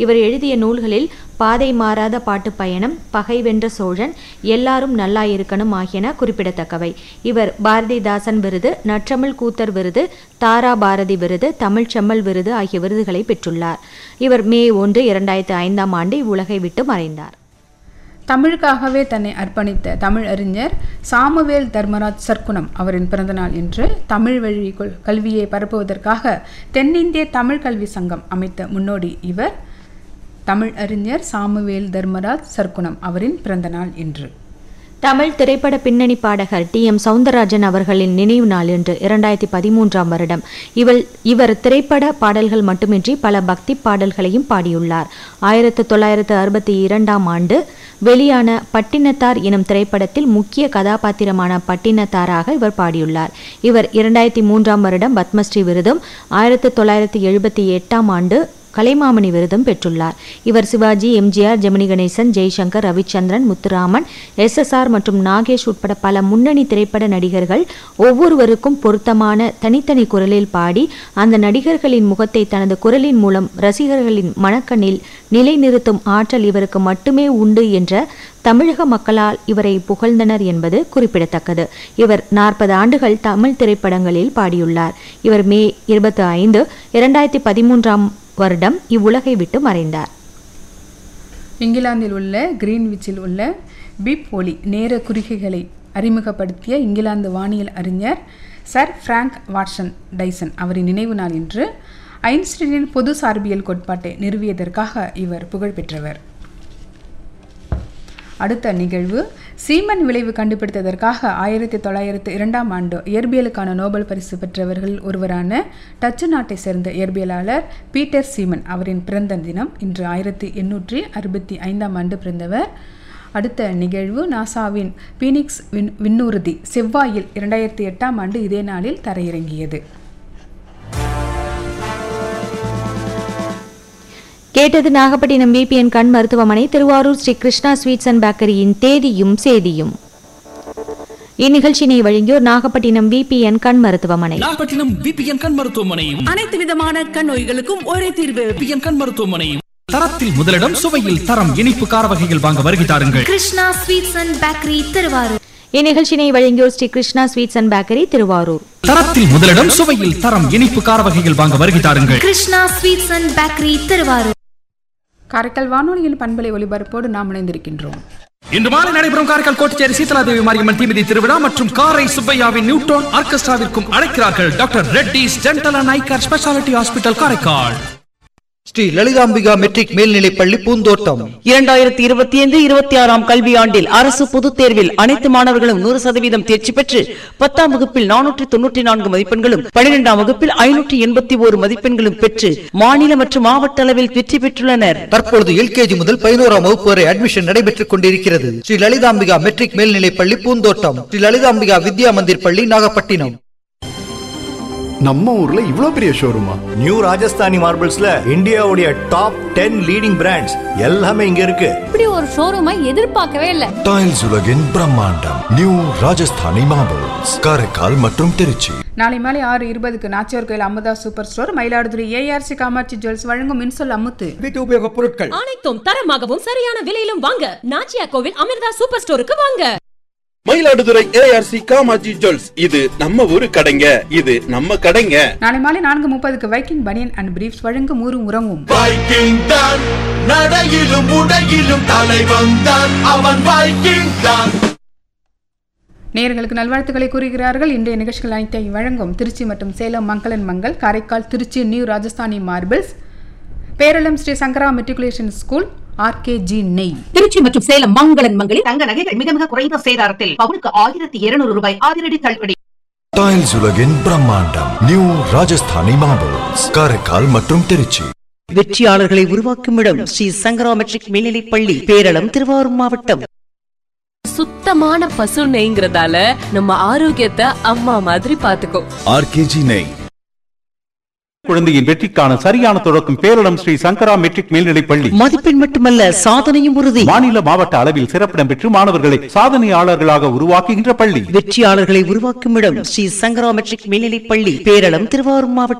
இவர் எழுதிய நூல்களில் பாதை மாறாத பாட்டு பயணம் பகை வென்ற சோழன் எல்லாரும் நல்லா இருக்கணும் ஆகியன குறிப்பிடத்தக்கவை இவர் பாரதிதாசன் விருது நற்றமிழ் கூத்தர் விருது தாரா பாரதி விருது தமிழ்ச் செம்மல் விருது ஆகிய விருதுகளை பெற்றுள்ளார் இவர் மே ஒன்று இரண்டாயிரத்து ஐந்தாம் ஆண்டு இவ்வுலகை விட்டு மறைந்தார் தமிழுக்காகவே தன்னை அர்ப்பணித்த தமிழ் அறிஞர் சாமுவேல் தர்மராஜ் சர்க்குணம் அவரின் பிறந்தநாள் என்று தமிழ் வழி கொள்- கல்வியை பரப்புவதற்காக தென்னிந்திய தமிழ் கல்வி சங்கம் அமைத்த முன்னோடி இவர் தமிழ் அறிஞர் சாமுவேல் தர்மராஜ் சர்க்குணம் அவரின் பிறந்தநாள் என்று தமிழ் திரைப்பட பின்னணி பாடகர் டி எம் சவுந்தரராஜன் அவர்களின் நினைவு நாள் என்று இரண்டாயிரத்தி பதிமூன்றாம் வருடம் இவள் இவர் திரைப்பட பாடல்கள் மட்டுமின்றி பல பக்தி பாடல்களையும் பாடியுள்ளார் ஆயிரத்து தொள்ளாயிரத்து அறுபத்தி இரண்டாம் ஆண்டு வெளியான பட்டினத்தார் எனும் திரைப்படத்தில் முக்கிய கதாபாத்திரமான பட்டினத்தாராக இவர் பாடியுள்ளார் இவர் இரண்டாயிரத்தி மூன்றாம் வருடம் பத்மஸ்ரீ விருதும் ஆயிரத்து தொள்ளாயிரத்தி எழுபத்தி எட்டாம் ஆண்டு கலைமாமணி விருதும் பெற்றுள்ளார் இவர் சிவாஜி எம்ஜிஆர் ஜெமினி கணேசன் ஜெய்சங்கர் ரவிச்சந்திரன் முத்துராமன் எஸ்எஸ்ஆர் மற்றும் நாகேஷ் உட்பட பல முன்னணி திரைப்பட நடிகர்கள் ஒவ்வொருவருக்கும் பொருத்தமான தனித்தனி குரலில் பாடி அந்த நடிகர்களின் முகத்தை தனது குரலின் மூலம் ரசிகர்களின் மனக்கண்ணில் நிலைநிறுத்தும் ஆற்றல் இவருக்கு மட்டுமே உண்டு என்ற தமிழக மக்களால் இவரை புகழ்ந்தனர் என்பது குறிப்பிடத்தக்கது இவர் நாற்பது ஆண்டுகள் தமிழ் திரைப்படங்களில் பாடியுள்ளார் இவர் மே இருபத்தி ஐந்து இரண்டாயிரத்தி பதிமூன்றாம் வருடம் இவ்வுலகை விட்டு மறைந்தார் இங்கிலாந்தில் உள்ள கிரீன்விச்சில் உள்ள பிப் ஒலி நேர குறிகைகளை அறிமுகப்படுத்திய இங்கிலாந்து வானியல் அறிஞர் சர் பிராங்க் வாட்சன் டைசன் அவரின் நினைவு நாள் இன்று ஐன்ஸ்டீனின் பொது சார்பியல் கோட்பாட்டை நிறுவியதற்காக இவர் புகழ்பெற்றவர் அடுத்த நிகழ்வு சீமன் விளைவு கண்டுபிடித்ததற்காக ஆயிரத்தி தொள்ளாயிரத்து இரண்டாம் ஆண்டு இயற்பியலுக்கான நோபல் பரிசு பெற்றவர்கள் ஒருவரான டச்சு நாட்டை சேர்ந்த இயற்பியலாளர் பீட்டர் சீமன் அவரின் பிறந்த தினம் இன்று ஆயிரத்தி எண்ணூற்றி அறுபத்தி ஐந்தாம் ஆண்டு பிறந்தவர் அடுத்த நிகழ்வு நாசாவின் பீனிக்ஸ் விண் விண்ணூர்தி செவ்வாயில் இரண்டாயிரத்தி எட்டாம் ஆண்டு இதே நாளில் தரையிறங்கியது கேட்டது நாகப்பட்டினம் பிபிஎன் கண் மருத்துவமனை திருவாரூர் ஸ்ரீ கிருஷ்ணா ஸ்வீட்ஸ் அண்ட் பேக்கரியின் தேதியும் சேதியும் இந்நிகழ்ச்சியினை வழங்கியோர் நாகப்பட்டினம் பிபிஎன் கண் மருத்துவமனை நாகப்பட்டினம் விபிஎன் கண் மருத்துவமனையும் அனைத்து விதமான கண் நோய்களுக்கும் ஒரே தீர்வு விபிஎன் கண் மருத்துவமனையும் தரத்தில் முதலிடம் சுவையில் தரம் இனிப்பு கார வகைகள் வாங்க வருகை தாருங்கள் Krishna sweets and bakery Thiruvarur இந்நிகழ்ச்சியினை வழங்கியோர் Sri Krishna sweets and bakery Thiruvarur தரத்தில் முதலிடம் சுவையில் தரம் இனிப்பு கார வகைகள் வாங்க வருகை தாருங்கள் Krishna sweets and bakery Thiruvarur Karaikal வானொலியின் பண்பலை ஒலிபரப்போடு நாம் இணைந்திருக்கின்றோம் இன்று மாலை நடைபெறும் காரைக்கால் கோட்டச்சேரி சீதலாதேவி மாரியம்மன் தீமிதி திருவிழா மற்றும் காரை சுப்பையாவின் நியூட்ரான் ஆர்கெஸ்ட்ராவிற்கும் அழைக்கிறார்கள் doctor Reddy's dental and eye care specialty hospital Karaikal Sri Lalithambika matric மேல்நிலைப்பள்ளி பூந்தோட்டம் இரண்டாயிரத்தி இருபத்தி ஐந்து இருபத்தி ஆறாம் கல்வியாண்டில் அரசு பொதுத் தேர்வில் அனைத்து மாணவர்களும் நூறு சதவீதம் தேர்ச்சி பெற்று பத்தாம் வகுப்பில் நானூற்றி தொன்னூற்றி நான்கு மதிப்பெண்களும் பன்னிரெண்டாம் வகுப்பில் ஐநூற்றி எண்பத்தி ஓரு மதிப்பெண்களும் பெற்று மாநில மற்றும் மாவட்ட அளவில் வெற்றி பெற்றுள்ளனர் தற்பொழுது எல்கேஜி முதல் பதினோராம் வகுப்பு வரை அட்மிஷன் நடைபெற்றுக் கொண்டிருக்கிறது ஸ்ரீ லலிதாம்பிகா மெட்ரிக் மேல்நிலைப்பள்ளி பூந்தோட்டம் ஸ்ரீ லலிதாம்பிகா வித்யா மந்திர் பள்ளி நாகப்பட்டினம் நம்ம ஊர்ல இவ்ளோ பெரிய ஷோரூமா நியூ ராஜஸ்தானி மார்பிள்ஸ்ல இந்தியாவுடைய டாப் டென் லீடிங் பிராண்ட்ஸ் எல்லாமே இங்க இருக்கு இப்படி ஒரு ஷோரூமை எதிர்பார்க்கவே இல்ல டைல்ஸ் உலகின் பிரம்மாண்டம் நியூ ராஜஸ்தானி மார்பிள்ஸ் காரைக்கால் மற்றும் திருச்சி நாளை மாலை ஆறு இருபதுக்கு Nachiyar Koil Amudha super store Mayiladuthurai ARC Kamatchi jewels வழங்கும் மின்சொல் அமுத்து வீட்டு உபயோக பொருட்கள் அனைத்தும் தரமாகவும் சரியான விலையிலும் வாங்க நாச்சியா கோவில் அமிர்தா சூப்பர் ஸ்டோருக்கு வாங்க மயிலாடுதுறை ஏஆர்சி காமாஜி ஜுவல்ஸ் இது நம்ம ஊரு கடைங்க இது நம்ம கடைங்க நாளை மாலை நான்கு முப்பதுக்கு வைக்கிங் பனியன் அண்ட் பிரீஃப்ஸ் வழங்கும் ஊரும் உறவும் வைக்கிங் தான் நடையிலும் உடையிலும் தலைவன் தான் அவன் வைக்கிங் தான் நேயர்களுக்கு நல்வாழ்த்துக்களை கூறுகிறார்கள் இன்றைய நிகழ்ச்சிகள் அனைத்தையும் வழங்கும் திருச்சி மற்றும் சேலம் மங்களன் Mangal Karaikal Trichy new Rajasthani marbles Peralam Sri Sankara matriculation school RKG நெய் திருச்சி மற்றும் சேலம் மங்களன் மங்களில் தங்க நகைகள் மிக மிக குறைந்த சேதாரத்தில் பவுனுக்கு ஆயிரத்தி இருநூறு ரூபாய் அதிரடி தள்ளுபடி டைல்ஸ் உலகின் பிரம்மாண்டம் நியூ ராஜஸ்தானி மார்பிள்ஸ் காரைக்கால் மற்றும் திருச்சி வெற்றியாளர்களை உருவாக்கும் இடம் ஸ்ரீ சங்கரா மெட்ரிக் மேல்நிலைப் பள்ளி பேரளம் திருவாரூர் மாவட்டம் சுத்தமான பசு நெய்ங்கிறதால நம்ம ஆரோக்கியத்தை அம்மா மாதிரி பாத்துக்கோ ஆர்கேஜி நெய் குழந்தையின் வெற்றிக்கான சரியான தொடக்கம் பேரிடம் ஸ்ரீ சங்கரா மெட்ரிக் மேல்நிலைப் பள்ளி மதிப்பெண் மட்டுமல்ல சாதனையும் உறுதி மாநில மாவட்ட அளவில் சிறப்பிடம் பெற்று மாணவர்களை சாதனையாளர்களாக உருவாக்குகின்ற பள்ளி வெற்றியாளர்களை உருவாக்கும் இடம் ஸ்ரீ சங்கரா மெட்ரிக் மேல்நிலைப் பள்ளி பேரளம் திருவாரூர் மாவட்டம்